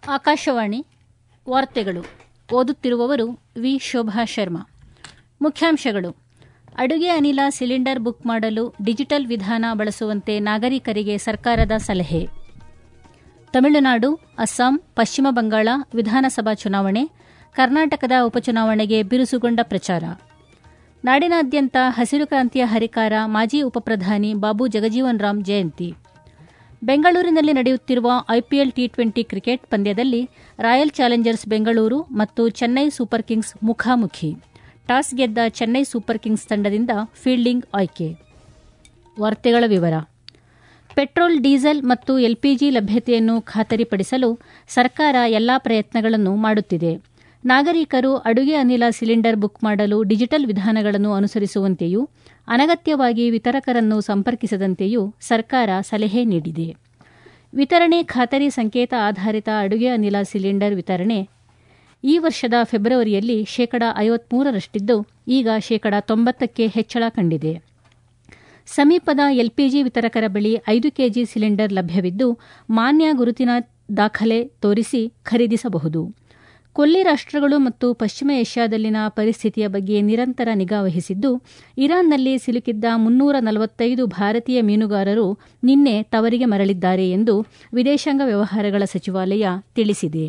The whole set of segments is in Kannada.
ಆಕಾಶವಾಣಿ ವಾರ್ತೆಗಳು ಓದುತ್ತಿರುವವರು ವಿ ಶೋಭಾ ಶರ್ಮಾ ಮುಖ್ಯಾಂಶಗಳು ಅಡುಗೆ ಅನಿಲ ಸಿಲಿಂಡರ್ ಬುಕ್ ಮಾಡಲು ಡಿಜಿಟಲ್ ವಿಧಾನ ಬಳಸುವಂತೆ ನಾಗರಿಕರಿಗೆ ಸರ್ಕಾರದ ಸಲಹೆ ತಮಿಳುನಾಡು ಅಸ್ಸಾಂ ಪಶ್ಚಿಮ ಬಂಗಾಳ ವಿಧಾನಸಭಾ ಚುನಾವಣೆ ಕರ್ನಾಟಕದ ಉಪಚುನಾವಣೆಗೆ ಬಿರುಸುಗೊಂಡ ಪ್ರಚಾರ ನಾಡಿನಾದ್ಯಂತ ಹಸಿರು ಕ್ರಾಂತಿಯ ಹರಿಕಾರ ಮಾಜಿ ಉಪಪ್ರಧಾನಿ ಬಾಬು ಜಗಜೀವನ್ ರಾಮ್ ಜಯಂತಿ ಬೆಂಗಳೂರಿನಲ್ಲಿ ನಡೆಯುತ್ತಿರುವ ಐಪಿಎಲ್ ಟಿ ಟ್ವೆಂಟಿ ಕ್ರಿಕೆಟ್ ಪಂದ್ಯದಲ್ಲಿ ರಾಯಲ್ ಚಾಲೆಂಜರ್ಸ್ ಬೆಂಗಳೂರು ಮತ್ತು ಚೆನ್ನೈ ಸೂಪರ್ ಕಿಂಗ್ಸ್ ಮುಖಾಮುಖಿ ಟಾಸ್ ಗೆದ್ದ ಚೆನ್ನೈ ಸೂಪರ್ ಕಿಂಗ್ಸ್ ತಂಡದಿಂದ ಫೀಲ್ಡಿಂಗ್ ಆಯ್ಕೆ ವಾರ್ತೆಗಳ ವಿವರ ಪೆಟ್ರೋಲ್ ಡೀಸೆಲ್ ಮತ್ತು ಎಲ್ಪಿಜಿ ಲಭ್ಯತೆಯನ್ನು ಖಾತರಿಪಡಿಸಲು ಸರ್ಕಾರ ಎಲ್ಲಾ ಪ್ರಯತ್ನಗಳನ್ನು ಮಾಡುತ್ತಿದೆ ನಾಗರಿಕರು ಅಡುಗೆ ಅನಿಲ ಸಿಲಿಂಡರ್ ಬುಕ್ ಮಾಡಲು ಡಿಜಿಟಲ್ ವಿಧಾನಗಳನ್ನು ಅನುಸರಿಸುವಂತೆಯೂ ಅನಗತ್ಯವಾಗಿ ವಿತರಕರನ್ನು ಸಂಪರ್ಕಿಸದಂತೆಯೂ ಸರ್ಕಾರ ಸಲಹೆ ನೀಡಿದೆ ವಿತರಣೆ ಖಾತರಿ ಸಂಕೇತ ಆಧಾರಿತ ಅಡುಗೆ ಅನಿಲ ಸಿಲಿಂಡರ್ ವಿತರಣೆ ಈ ವರ್ಷದ ಫೆಬ್ರವರಿಯಲ್ಲಿ ಶೇಕಡ ಐವತ್ಮೂರರಷ್ಟಿದ್ದು ಈಗ ಶೇಕಡ ತೊಂಬತ್ತಕ್ಕೆ ಹೆಚ್ಚಳ ಕಂಡಿದೆ ಸಮೀಪದ ಎಲ್ಪಿಜಿ ವಿತರಕರ ಬಳಿ ಐದು ಕೆಜಿ ಸಿಲಿಂಡರ್ ಲಭ್ಯವಿದ್ದು ಮಾನ್ಯ ಗುರುತಿನ ದಾಖಲೆ ತೋರಿಸಿ ಖರೀದಿಸಬಹುದು ಕೊಲ್ಲಿ ರಾಷ್ಟಗಳು ಮತ್ತು ಪಶ್ಚಿಮ ಏಷ್ಯಾದಲ್ಲಿನ ಪರಿಸ್ಥಿತಿಯ ಬಗ್ಗೆ ನಿರಂತರ ನಿಗಾವಹಿಸಿದ್ದು ಇರಾನ್ನಲ್ಲಿ ಸಿಲುಕಿದ್ದ ಮುನ್ನೂರ ನಲವತ್ತೈದು ಭಾರತೀಯ ಮೀನುಗಾರರು ನಿನ್ನೆ ತವರಿಗೆ ಮರಳಿದ್ದಾರೆ ಎಂದು ವಿದೇಶಾಂಗ ವ್ಯವಹಾರಗಳ ಸಚಿವಾಲಯ ತಿಳಿಸಿದೆ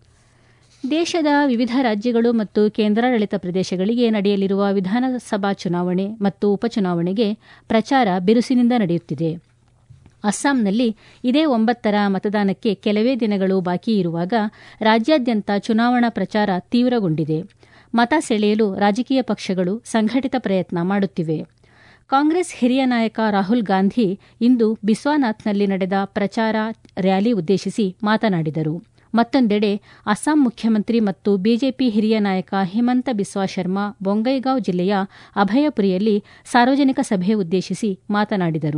ದೇಶದ ವಿವಿಧ ರಾಜ್ಯಗಳು ಮತ್ತು ಕೇಂದ್ರಾಡಳಿತ ಪ್ರದೇಶಗಳಿಗೆ ನಡೆಯಲಿರುವ ವಿಧಾನಸಭಾ ಚುನಾವಣೆ ಮತ್ತು ಉಪಚುನಾವಣೆಗೆ ಪ್ರಚಾರ ಬಿರುಸಿನಿಂದ ನಡೆಯುತ್ತಿದೆ ಅಸ್ಸಾಂನಲ್ಲಿ ಇದೇ ಒಂಬತ್ತರ ಮತದಾನಕ್ಕೆ ಕೆಲವೇ ದಿನಗಳು ಬಾಕಿ ಇರುವಾಗ ರಾಜ್ಯಾದ್ಯಂತ ಚುನಾವಣಾ ಪ್ರಚಾರ ತೀವ್ರಗೊಂಡಿದೆ ಮತ ಸೆಳೆಯಲು ರಾಜಕೀಯ ಪಕ್ಷಗಳು ಸಂಘಟಿತ ಪ್ರಯತ್ನ ಮಾಡುತ್ತಿವೆ ಕಾಂಗ್ರೆಸ್ ಹಿರಿಯ ನಾಯಕ ರಾಹುಲ್ ಗಾಂಧಿ ಇಂದು ಬಿಸ್ವಾನಾಥ್ನಲ್ಲಿ ನಡೆದ ಪ್ರಚಾರ ರ್ಯಾಲಿ ಉದ್ದೇಶಿಸಿ ಮಾತನಾಡಿದರು ಮತ್ತೊಂದೆಡೆ ಅಸ್ಸಾಂ ಮುಖ್ಯಮಂತ್ರಿ ಮತ್ತು ಬಿಜೆಪಿ ಹಿರಿಯ ನಾಯಕ ಹಿಮಂತ ಬಿಸ್ವಾ ಶರ್ಮಾ ಬೊಂಗೈಗಾಂವ್ ಜಿಲ್ಲೆಯ ಅಭಯಪುರಿಯಲ್ಲಿ ಸಾರ್ವಜನಿಕ ಸಭೆ ಉದ್ದೇಶಿಸಿ ಮಾತನಾಡಿದರು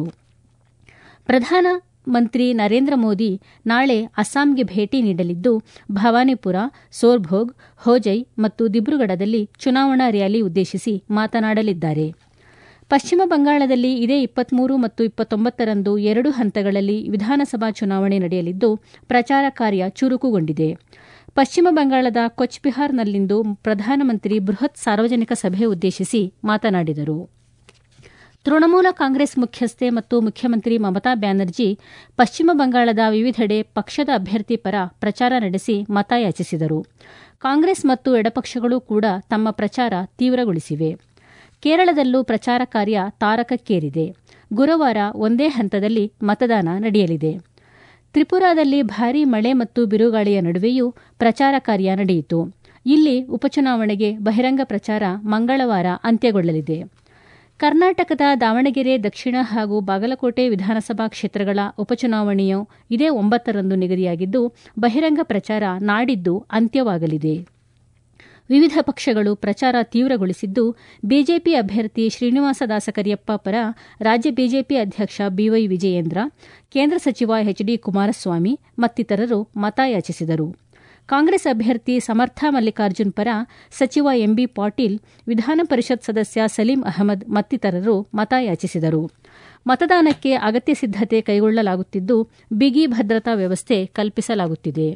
ಪ್ರಧಾನಮಂತ್ರಿ ನರೇಂದ್ರ ಮೋದಿ ನಾಳೆ ಅಸ್ಸಾಂಗೆ ಭೇಟಿ ನೀಡಲಿದ್ದು ಭವಾನಿಪುರ ಸೋರ್ಭೋಗ್ ಹೋಜೈ ಮತ್ತು ದಿಬ್ರುಗಢದಲ್ಲಿ ಚುನಾವಣಾ ರ್ಯಾಲಿ ಉದ್ದೇಶಿಸಿ ಮಾತನಾಡಲಿದ್ದಾರೆ ಪಶ್ಚಿಮ ಬಂಗಾಳದಲ್ಲಿ ಇದೇ ಇಪ್ಪತ್ಮೂರು ಮತ್ತು ಇಪ್ಪತ್ತೊಂಬತ್ತರಂದು ಎರಡು ಹಂತಗಳಲ್ಲಿ ವಿಧಾನಸಭಾ ಚುನಾವಣೆ ನಡೆಯಲಿದ್ದು ಪ್ರಚಾರ ಕಾರ್ಯ ಚುರುಕುಗೊಂಡಿದೆ ಪಶ್ಚಿಮ ಬಂಗಾಳದ ಕೊಚ್ಬಿಹಾರ್ನಲ್ಲಿಂದು ಪ್ರಧಾನಮಂತ್ರಿ ಬೃಹತ್ ಸಾರ್ವಜನಿಕ ಸಭೆ ಉದ್ದೇಶಿಸಿ ಮಾತನಾಡಿದರು ತೃಣಮೂಲ ಕಾಂಗ್ರೆಸ್ ಮುಖ್ಯಸ್ಥೆ ಮತ್ತು ಮುಖ್ಯಮಂತ್ರಿ ಮಮತಾ ಬ್ಯಾನರ್ಜಿ ಪಶ್ಚಿಮ ಬಂಗಾಳದ ವಿವಿಧೆಡೆ ಪಕ್ಷದ ಅಭ್ಯರ್ಥಿ ಪರ ಪ್ರಚಾರ ನಡೆಸಿ ಮತಯಾಚಿಸಿದರು ಕಾಂಗ್ರೆಸ್ ಮತ್ತು ಎಡಪಕ್ಷಗಳು ಕೂಡ ತಮ್ಮ ಪ್ರಚಾರ ತೀವ್ರಗೊಳಿಸಿವೆ ಕೇರಳದಲ್ಲೂ ಪ್ರಚಾರ ಕಾರ್ಯ ತಾರಕಕ್ಕೇರಿದೆ ಗುರುವಾರ ಒಂದೇ ಹಂತದಲ್ಲಿ ಮತದಾನ ನಡೆಯಲಿದೆ ತ್ರಿಪುರಾದಲ್ಲಿ ಭಾರೀ ಮಳೆ ಮತ್ತು ಬಿರುಗಾಳಿಯ ನಡುವೆಯೂ ಪ್ರಚಾರ ಕಾರ್ಯ ನಡೆಯಿತು ಇಲ್ಲಿ ಉಪಚುನಾವಣೆಗೆ ಬಹಿರಂಗ ಪ್ರಚಾರ ಮಂಗಳವಾರ ಅಂತ್ಯಗೊಳ್ಳಲಿದೆ ಕರ್ನಾಟಕದ ದಾವಣಗೆರೆ ದಕ್ಷಿಣ ಹಾಗೂ ಬಾಗಲಕೋಟೆ ವಿಧಾನಸಭಾ ಕ್ಷೇತ್ರಗಳ ಉಪಚುನಾವಣೆಯು ಇದೇ ಒಂಬತ್ತರಂದು ನಿಗದಿಯಾಗಿದ್ದು ಬಹಿರಂಗ ಪ್ರಚಾರ ನಾಡಿದ್ದು ಅಂತ್ಯವಾಗಲಿದೆ ವಿವಿಧ ಪಕ್ಷಗಳು ಪ್ರಚಾರ ತೀವ್ರಗೊಳಿಸಿದ್ದು ಬಿಜೆಪಿ ಅಭ್ಯರ್ಥಿ ಶ್ರೀನಿವಾಸ ದಾಸಕರಿಯಪ್ಪ ಪರ ರಾಜ್ಯ ಬಿಜೆಪಿ ಅಧ್ಯಕ್ಷ ಬಿವೈ ವಿಜಯೇಂದ್ರ ಕೇಂದ್ರ ಸಚಿವ ಎಚ್ಡಿ ಕುಮಾರಸ್ವಾಮಿ ಮತ್ತಿತರರು ಮತಯಾಚಿಸಿದರು ಕಾಂಗ್ರೆಸ್ ಅಭ್ಯರ್ಥಿ ಸಮರ್ಥ ಮಲ್ಲಿಕಾರ್ಜುನ್ ಪರ ಸಚಿವ ಎಂಬಿ ಪಾಟೀಲ್ ವಿಧಾನ ಪರಿಷತ್ ಸದಸ್ಯ ಸಲೀಂ ಅಹಮದ್ ಮತ್ತಿತರರು ಮತಯಾಚಿಸಿದರು ಮತದಾನಕ್ಕೆ ಅಗತ್ಯ ಸಿದ್ದತೆ ಕೈಗೊಳ್ಳಲಾಗುತ್ತಿದ್ದು ಬಿಗಿ ಭದ್ರತಾ ವ್ಯವಸ್ಥೆ ಕಲ್ಪಿಸಲಾಗುತ್ತಿದೆ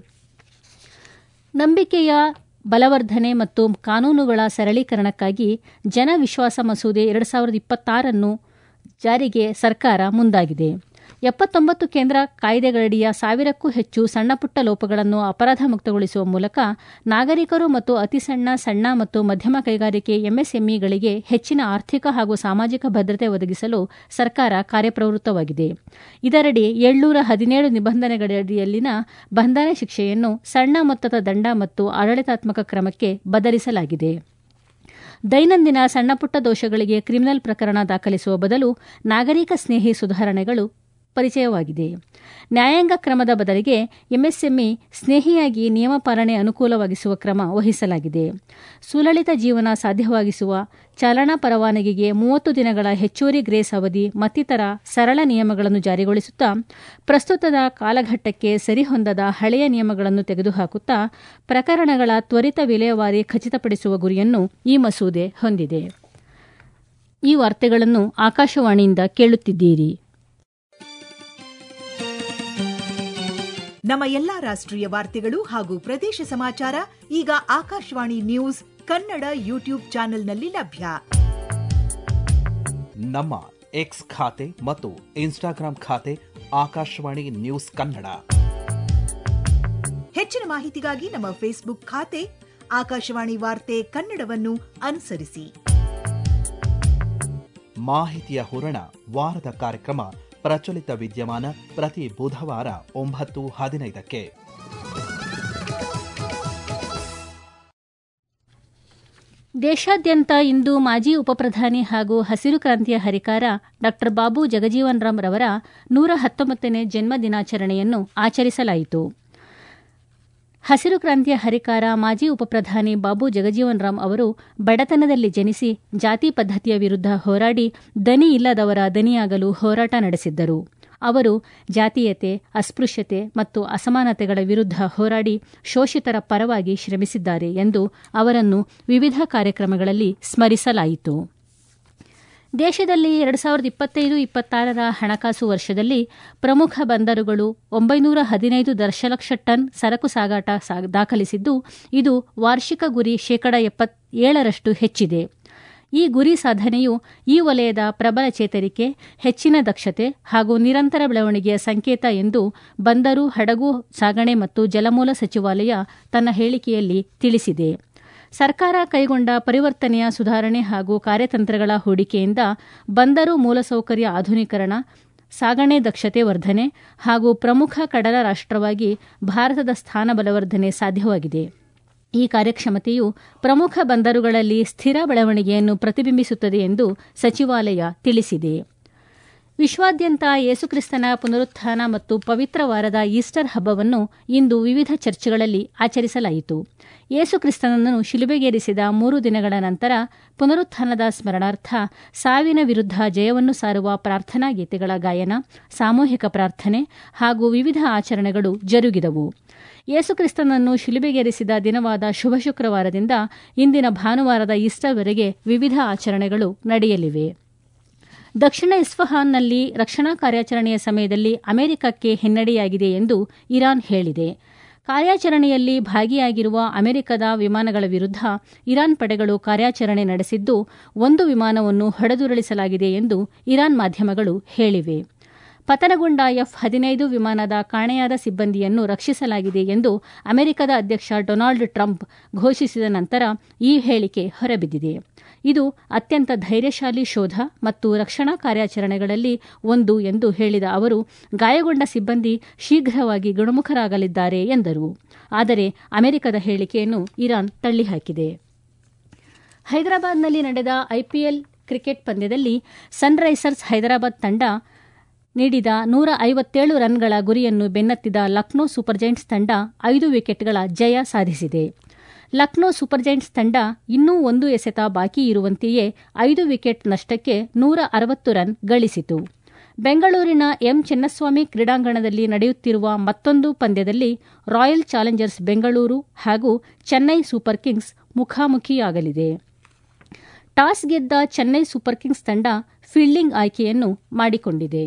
ನಂಬಿಕೆಯ ಬಲವರ್ಧನೆ ಮತ್ತು ಕಾನೂನುಗಳ ಸರಳೀಕರಣಕ್ಕಾಗಿ ಜನ ವಿಶ್ವಾಸ ಮಸೂದೆ ಎರಡು ಸಾವಿರದ ಇಪ್ಪತ್ತಾರನ್ನು ಜಾರಿಗೆ ಸರ್ಕಾರ ಮುಂದಾಗಿದೆ ಎಪ್ಪತ್ತೊಂಬತ್ತು ಕೇಂದ್ರ ಕಾಯ್ದೆಗಳಡಿಯ ಸಾವಿರಕ್ಕೂ ಹೆಚ್ಚು ಸಣ್ಣಪುಟ್ಟ ಲೋಪಗಳನ್ನು ಅಪರಾಧ ಮುಕ್ತಗೊಳಿಸುವ ಮೂಲಕ ನಾಗರಿಕರು ಮತ್ತು ಅತಿಸಣ್ಣ ಸಣ್ಣ ಮತ್ತು ಮಧ್ಯಮ ಕೈಗಾರಿಕೆ ಎಂಎಸ್ಎಂಇಗಳಿಗೆ ಹೆಚ್ಚಿನ ಆರ್ಥಿಕ ಹಾಗೂ ಸಾಮಾಜಿಕ ಭದ್ರತೆ ಒದಗಿಸಲು ಸರ್ಕಾರ ಕಾರ್ಯಪ್ರವೃತ್ತವಾಗಿದೆ ಇದರಡಿ ಏಳ್ನೂರ ಹದಿನೇಳು ನಿಬಂಧನೆಗಳಡಿಯಲ್ಲಿನ ಬಂಧನ ಶಿಕ್ಷೆಯನ್ನು ಸಣ್ಣ ಮೊತ್ತದ ದಂಡ ಮತ್ತು ಆಡಳಿತಾತ್ಮಕ ಕ್ರಮಕ್ಕೆ ಬದಲಿಸಲಾಗಿದೆ ದೈನಂದಿನ ಸಣ್ಣಪುಟ್ಟ ದೋಷಗಳಿಗೆ ಕ್ರಿಮಿನಲ್ ಪ್ರಕರಣ ದಾಖಲಿಸುವ ಬದಲು ನಾಗರಿಕ ಸ್ನೇಹಿ ಸುಧಾರಣೆಗಳು ಪರಿಚಯವಾಗಿದೆ ನ್ಯಾಯಾಂಗ ಕ್ರಮದ ಬದಲಿಗೆ ಎಂಎಸ್ಎಂಇ ಸ್ನೇಹಿಯಾಗಿ ನಿಯಮ ಪಾಲನೆ ಅನುಕೂಲವಾಗಿಸುವ ಕ್ರಮ ವಹಿಸಲಾಗಿದೆ ಸುಲಲಿತ ಜೀವನ ಸಾಧ್ಯವಾಗಿಸುವ ಚಾಲನಾ ಪರವಾನಗಿಗೆ ಮೂವತ್ತು ದಿನಗಳ ಹೆಚ್ಚುವರಿ ಗ್ರೇಸ್ ಅವಧಿ ಮತ್ತಿತರ ಸರಳ ನಿಯಮಗಳನ್ನು ಜಾರಿಗೊಳಿಸುತ್ತಾ ಪ್ರಸ್ತುತದ ಕಾಲಘಟ್ಟಕ್ಕೆ ಸರಿಹೊಂದದ ಹಳೆಯ ನಿಯಮಗಳನ್ನು ತೆಗೆದುಹಾಕುತ್ತಾ ಪ್ರಕರಣಗಳ ತ್ವರಿತ ವಿಲೇವಾರಿ ಖಚಿತಪಡಿಸುವ ಗುರಿಯನ್ನು ಈ ಮಸೂದೆ ಹೊಂದಿದೆ ಈ ವಾರ್ತೆಗಳನ್ನು ಆಕಾಶವಾಣಿಯಿಂದ ಕೇಳುತ್ತಿದ್ದೀರಿ ನಮ್ಮ ಎಲ್ಲಾ ರಾಷ್ಟ್ರೀಯ ವಾರ್ತೆಗಳು ಹಾಗೂ ಪ್ರದೇಶ ಸಮಾಚಾರ ಈಗ ಆಕಾಶವಾಣಿ ನ್ಯೂಸ್ ಕನ್ನಡ ಯೂಟ್ಯೂಬ್ ಚಾನೆಲ್ನಲ್ಲಿ ಲಭ್ಯ ನಮ್ಮ ಎಕ್ಸ್ ಖಾತೆ ಮತ್ತು ಇನ್ಸ್ಟಾಗ್ರಾಂ ಖಾತೆ ಆಕಾಶವಾಣಿ ನ್ಯೂಸ್ ಕನ್ನಡ ಹೆಚ್ಚಿನ ಮಾಹಿತಿಗಾಗಿ ನಮ್ಮ ಫೇಸ್ಬುಕ್ ಖಾತೆ ಆಕಾಶವಾಣಿ ವಾರ್ತೆ ಕನ್ನಡವನ್ನು ಅನುಸರಿಸಿ ಮಾಹಿತಿಯ ಹೂರಣ ವಾರದ ಕಾರ್ಯಕ್ರಮ ಪ್ರಚಲಿತ ವಿದ್ಯಮಾನ ಪ್ರತಿ ಬುಧವಾರ ಒಂಬತ್ತು ಹದಿನೈದಕ್ಕೆ ದೇಶಾದ್ಯಂತ ಇಂದು ಮಾಜಿ ಉಪಪ್ರಧಾನಿ ಹಾಗೂ ಹಸಿರು ಕ್ರಾಂತಿಯ ಹರಿಕಾರ ಡಾ ಬಾಬು ಜಗಜೀವನ್ ರಾಮ್ ರವರ ನೂರ ಹತ್ತೊಂಬತ್ತನೇ ಜನ್ಮ ದಿನಾಚರಣೆಯನ್ನು ಆಚರಿಸಲಾಯಿತು ಹಸಿರು ಕ್ರಾಂತಿಯ ಹರಿಕಾರ ಮಾಜಿ ಉಪಪ್ರಧಾನಿ ಬಾಬು ಜಗಜೀವನ್ ರಾಮ್ ಅವರು ಬಡತನದಲ್ಲಿ ಜನಿಸಿ ಜಾತಿ ಪದ್ಧತಿಯ ವಿರುದ್ಧ ಹೋರಾಡಿ ದನಿ ಇಲ್ಲದವರ ದನಿಯಾಗಲು ಹೋರಾಟ ನಡೆಸಿದ್ದರು ಅವರು ಜಾತೀಯತೆ ಅಸ್ಪೃಶ್ಯತೆ ಮತ್ತು ಅಸಮಾನತೆಗಳ ವಿರುದ್ಧ ಹೋರಾಡಿ ಶೋಷಿತರ ಪರವಾಗಿ ಶ್ರಮಿಸಿದ್ದಾರೆ ಎಂದು ಅವರನ್ನು ವಿವಿಧ ಕಾರ್ಯಕ್ರಮಗಳಲ್ಲಿ ಸ್ಮರಿಸಲಾಯಿತು ದೇಶದಲ್ಲಿ ಎರಡು ಸಾವಿರದ ಇಪ್ಪತ್ತೈದು ಇಪ್ಪತ್ತಾರರ ಹಣಕಾಸು ವರ್ಷದಲ್ಲಿ ಪ್ರಮುಖ ಬಂದರುಗಳು ಒಂಬೈನೂರ ಹದಿನೈದು ದಶಲಕ್ಷ ಟನ್ ಸರಕು ಸಾಗಾಟ ದಾಖಲಿಸಿದ್ದು ಇದು ವಾರ್ಷಿಕ ಗುರಿ ಶೇಕಡ ಎಪ್ಪತ್ತೇಳರಷ್ಟು ಹೆಚ್ಚಿದೆ ಈ ಗುರಿ ಸಾಧನೆಯು ಈ ವಲಯದ ಪ್ರಬಲ ಚೇತರಿಕೆ ಹೆಚ್ಚಿನ ದಕ್ಷತೆ ಹಾಗೂ ನಿರಂತರ ಬೆಳವಣಿಗೆಯ ಸಂಕೇತ ಎಂದು ಬಂದರು ಹಡಗು ಸಾಗಣೆ ಮತ್ತು ಜಲಮೂಲ ಸಚಿವಾಲಯ ತನ್ನ ಹೇಳಿಕೆಯಲ್ಲಿ ತಿಳಿಸಿದೆ ಸರ್ಕಾರ ಕೈಗೊಂಡ ಪರಿವರ್ತನೆಯ ಸುಧಾರಣೆ ಹಾಗೂ ಕಾರ್ಯತಂತ್ರಗಳ ಹೂಡಿಕೆಯಿಂದ ಬಂದರು ಮೂಲಸೌಕರ್ಯ ಆಧುನೀಕರಣ ಸಾಗಣೆ ದಕ್ಷತೆ ವರ್ಧನೆ ಹಾಗೂ ಪ್ರಮುಖ ಕಡಲ ರಾಷ್ಟವಾಗಿ ಭಾರತದ ಸ್ಥಾನ ಬಲವರ್ಧನೆ ಸಾಧ್ಯವಾಗಿದೆ ಈ ಕಾರ್ಯಕ್ಷಮತೆಯು ಪ್ರಮುಖ ಬಂದರುಗಳಲ್ಲಿ ಸ್ಥಿರ ಬೆಳವಣಿಗೆಯನ್ನು ಪ್ರತಿಬಿಂಬಿಸುತ್ತದೆ ಎಂದು ಸಚಿವಾಲಯ ತಿಳಿಸಿದೆ ವಿಶ್ವಾದ್ಯಂತ ಯೇಸುಕ್ರಿಸ್ತನ ಪುನರುತ್ಥಾನ ಮತ್ತು ಪವಿತ್ರ ವಾರದ ಈಸ್ಟರ್ ಹಬ್ಬವನ್ನು ಇಂದು ವಿವಿಧ ಚರ್ಚ್ಗಳಲ್ಲಿ ಆಚರಿಸಲಾಯಿತು ಯೇಸುಕ್ರಿಸ್ತನನ್ನು ಶಿಲುಬೆಗೇರಿಸಿದ ಮೂರು ದಿನಗಳ ನಂತರ ಪುನರುತ್ಥಾನದ ಸ್ಮರಣಾರ್ಥ ಸಾವಿನ ವಿರುದ್ಧ ಜಯವನ್ನು ಸಾರುವ ಪ್ರಾರ್ಥನಾ ಗೀತೆಗಳ ಗಾಯನ ಸಾಮೂಹಿಕ ಪ್ರಾರ್ಥನೆ ಹಾಗೂ ವಿವಿಧ ಆಚರಣೆಗಳು ಜರುಗಿದವು ಯೇಸುಕ್ರಿಸ್ತನನ್ನು ಶಿಲುಬೆಗೇರಿಸಿದ ದಿನವಾದ ಶುಭ ಶುಕ್ರವಾರದಿಂದ ಇಂದಿನ ಭಾನುವಾರದ ಈಸ್ಟರ್ವರೆಗೆ ವಿವಿಧ ಆಚರಣೆಗಳು ನಡೆಯಲಿವೆ ದಕ್ಷಿಣ ಇಸ್ಫಹಾನ್ನಲ್ಲಿ ರಕ್ಷಣಾ ಕಾರ್ಯಾಚರಣೆಯ ಸಮಯದಲ್ಲಿ ಅಮೆರಿಕಕ್ಕೆ ಹಿನ್ನಡೆಯಾಗಿದೆ ಎಂದು ಇರಾನ್ ಹೇಳಿದೆ ಕಾರ್ಯಾಚರಣೆಯಲ್ಲಿ ಭಾಗಿಯಾಗಿರುವ ಅಮೆರಿಕದ ವಿಮಾನಗಳ ವಿರುದ್ಧ ಇರಾನ್ ಪಡೆಗಳು ಕಾರ್ಯಾಚರಣೆ ನಡೆಸಿದ್ದು ಒಂದು ವಿಮಾನವನ್ನು ಹೊಡೆದುರುಳಿಸಲಾಗಿದೆ ಎಂದು ಇರಾನ್ ಮಾಧ್ಯಮಗಳು ಹೇಳಿವೆ ಪತನಗೊಂಡ ಎಫ್ ಹದಿನೈದು ವಿಮಾನದ ಕಾಣೆಯಾದ ಸಿಬ್ಬಂದಿಯನ್ನು ರಕ್ಷಿಸಲಾಗಿದೆ ಎಂದು ಅಮೆರಿಕದ ಅಧ್ಯಕ್ಷ ಡೊನಾಲ್ಡ್ ಟ್ರಂಪ್ ಘೋಷಿಸಿದ ನಂತರ ಈ ಹೇಳಿಕೆ ಹೊರಬಿದ್ದಿದೆ ಇದು ಅತ್ಯಂತ ಧೈರ್ಯಶಾಲಿ ಶೋಧ ಮತ್ತು ರಕ್ಷಣಾ ಕಾರ್ಯಾಚರಣೆಗಳಲ್ಲಿ ಒಂದು ಎಂದು ಹೇಳಿದ ಅವರು ಗಾಯಗೊಂಡ ಸಿಬ್ಬಂದಿ ಶೀಘ್ರವಾಗಿ ಗುಣಮುಖರಾಗಲಿದ್ದಾರೆ ಎಂದರು ಆದರೆ ಅಮೆರಿಕದ ಹೇಳಿಕೆಯನ್ನು ಇರಾನ್ ತಳ್ಳಿಹಾಕಿದೆ ಹೈದರಾಬಾದ್ನಲ್ಲಿ ನಡೆದ ಐಪಿಎಲ್ ಕ್ರಿಕೆಟ್ ಪಂದ್ಯದಲ್ಲಿ ಸನ್ರೈಸರ್ಸ್ ಹೈದರಾಬಾದ್ ತಂಡ ನೀಡಿದ ನೂರ ಐವತ್ತೇಳು ರನ್ಗಳ ಗುರಿಯನ್ನು ಬೆನ್ನತ್ತಿದ ಲಕ್ನೋ ಸೂಪರ್ ಜೈಂಟ್ಸ್ ತಂಡ ಐದು ವಿಕೆಟ್ಗಳ ಜಯ ಸಾಧಿಸಿದೆ ಲಕ್ನೋ ಸೂಪರ್ ಜೈಂಟ್ಸ್ ತಂಡ ಇನ್ನೂ ಒಂದು ಎಸೆತ ಬಾಕಿ ಇರುವಂತೆಯೇ ಐದು ವಿಕೆಟ್ ನಷ್ಟಕ್ಕೆ ನೂರ ಅರವತ್ತು ರನ್ ಗಳಿಸಿತು ಬೆಂಗಳೂರಿನ ಎಂ ಚಿನ್ನಸ್ವಾಮಿ ಕ್ರೀಡಾಂಗಣದಲ್ಲಿ ನಡೆಯುತ್ತಿರುವ ಮತ್ತೊಂದು ಪಂದ್ಯದಲ್ಲಿ ರಾಯಲ್ ಚಾಲೆಂಜರ್ಸ್ ಬೆಂಗಳೂರು ಹಾಗೂ ಚೆನ್ನೈ ಸೂಪರ್ ಕಿಂಗ್ಸ್ ಮುಖಾಮುಖಿಯಾಗಲಿದೆ ಟಾಸ್ ಗೆದ್ದ ಚೆನ್ನೈ ಸೂಪರ್ ಕಿಂಗ್ಸ್ ತಂಡ ಫೀಲ್ಡಿಂಗ್ ಆಯ್ಕೆಯನ್ನು ಮಾಡಿಕೊಂಡಿದೆ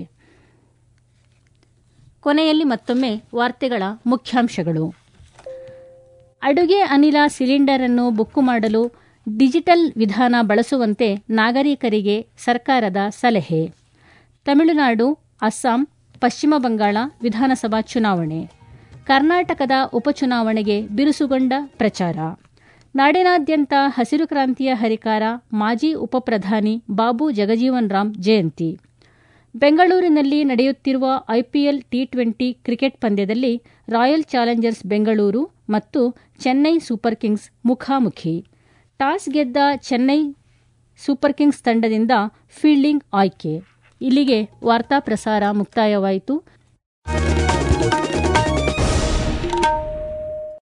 ಕೊನೆಯಲ್ಲಿ ಮತ್ತೊಮ್ಮೆ ವಾರ್ತೆಗಳ ಮುಖ್ಯಾಂಶಗಳು ಅಡುಗೆ ಅನಿಲ ಸಿಲಿಂಡರ್ ಅನ್ನು ಬುಕ್ಕು ಮಾಡಲು ಡಿಜಿಟಲ್ ವಿಧಾನ ಬಳಸುವಂತೆ ನಾಗರಿಕರಿಗೆ ಸರ್ಕಾರದ ಸಲಹೆ ತಮಿಳುನಾಡು ಅಸ್ಸಾಂ ಪಶ್ಚಿಮ ಬಂಗಾಳ ವಿಧಾನಸಭಾ ಚುನಾವಣೆ ಕರ್ನಾಟಕದ ಉಪಚುನಾವಣೆಗೆ ಬಿರುಸುಗೊಂಡ ಪ್ರಚಾರ ನಾಡಿನಾದ್ಯಂತ ಹಸಿರು ಕ್ರಾಂತಿಯ ಹರಿಕಾರ ಮಾಜಿ ಉಪಪ್ರಧಾನಿ ಬಾಬು ಜಗಜೀವನ್ ರಾಮ್ ಜಯಂತಿ ಬೆಂಗಳೂರಿನಲ್ಲಿ ನಡೆಯುತ್ತಿರುವ ಐಪಿಎಲ್ ಟಿ ಟ್ವೆಂಟಿ ಕ್ರಿಕೆಟ್ ಪಂದ್ಯದಲ್ಲಿ ರಾಯಲ್ ಚಾಲೆಂಜರ್ಸ್ ಬೆಂಗಳೂರು ಮತ್ತು ಚೆನ್ನೈ ಸೂಪರ್ ಕಿಂಗ್ಸ್ ಮುಖಾಮುಖಿ ಟಾಸ್ ಗೆದ್ದ ಚೆನ್ನೈ ಸೂಪರ್ ಕಿಂಗ್ಸ್ ತಂಡದಿಂದ ಫೀಲ್ಡಿಂಗ್ ಆಯ್ಕೆ ಇಲ್ಲಿಗೆ ವಾರ್ತಾ ಪ್ರಸಾರ ಮುಕ್ತಾಯವಾಯಿತು